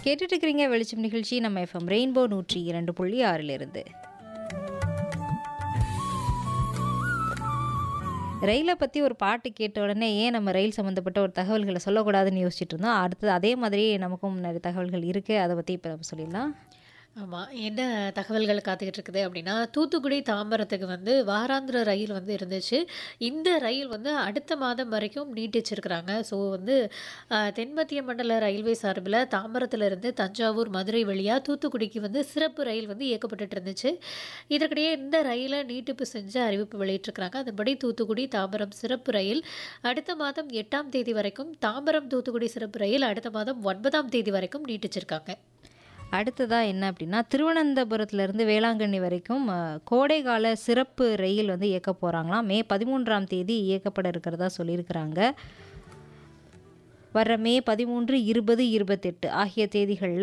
கேட்டுட்டு இருக்கிறீங்க வெளிச்சம் நிகழ்ச்சி நம்ம எஃப்எம் ரெயின்போ நூற்றி இரண்டு புள்ளி ஆறிலிருந்து ரயிலை பற்றி ஒரு பாட்டு கேட்ட உடனே ஏன் நம்ம ரயில் சம்மந்தப்பட்ட ஒரு தகவல்களை சொல்லக்கூடாதுன்னு யோசிச்சுட்டு இருந்தோம் அடுத்தது அதே மாதிரி நமக்கும் நிறைய தகவல்கள் இருக்குது அதை பற்றி இப்போ நம்ம சொல்லிடலாம் ஆமாம் என்ன தகவல்கள் காத்துக்கிட்டு இருக்குது அப்படின்னா தூத்துக்குடி தாம்பரத்துக்கு வந்து வாராந்திர ரயில் வந்து இருந்துச்சு இந்த ரயில் வந்து அடுத்த மாதம் வரைக்கும் நீட்டிச்சிருக்கிறாங்க ஸோ வந்து ஆஹ், தென்மத்திய மண்டல ரயில்வே சார்பில் தாம்பரத்திலிருந்து தஞ்சாவூர் மதுரை வழியாக தூத்துக்குடிக்கு வந்து சிறப்பு ரயில் வந்து இயக்கப்பட்டுட்டு இருந்துச்சு இதற்கிடையே இந்த ரயிலை நீட்டிப்பு செஞ்சு அறிவிப்பு வெளியிட்டிருக்கிறாங்க அதன்படி தூத்துக்குடி தாம்பரம் சிறப்பு ரயில் அடுத்த மாதம் எட்டாம் தேதி வரைக்கும் தாம்பரம் தூத்துக்குடி சிறப்பு ரயில் அடுத்த மாதம் ஒன்பதாம் தேதி வரைக்கும் நீட்டிச்சிருக்காங்க அடுத்ததாக என்ன அப்படின்னா திருவனந்தபுரத்துலேருந்து வேளாங்கண்ணி வரைக்கும் அஹ், கோடைகால சிறப்பு ரயில் வந்து இயக்க போகிறாங்களாம் மே பதிமூன்றாம் தேதி இயக்கப்பட இருக்கிறதா சொல்லியிருக்கிறாங்க வர்ற மே பதிமூன்று இருபது இருபத்தெட்டு ஆகிய தேதிகளில்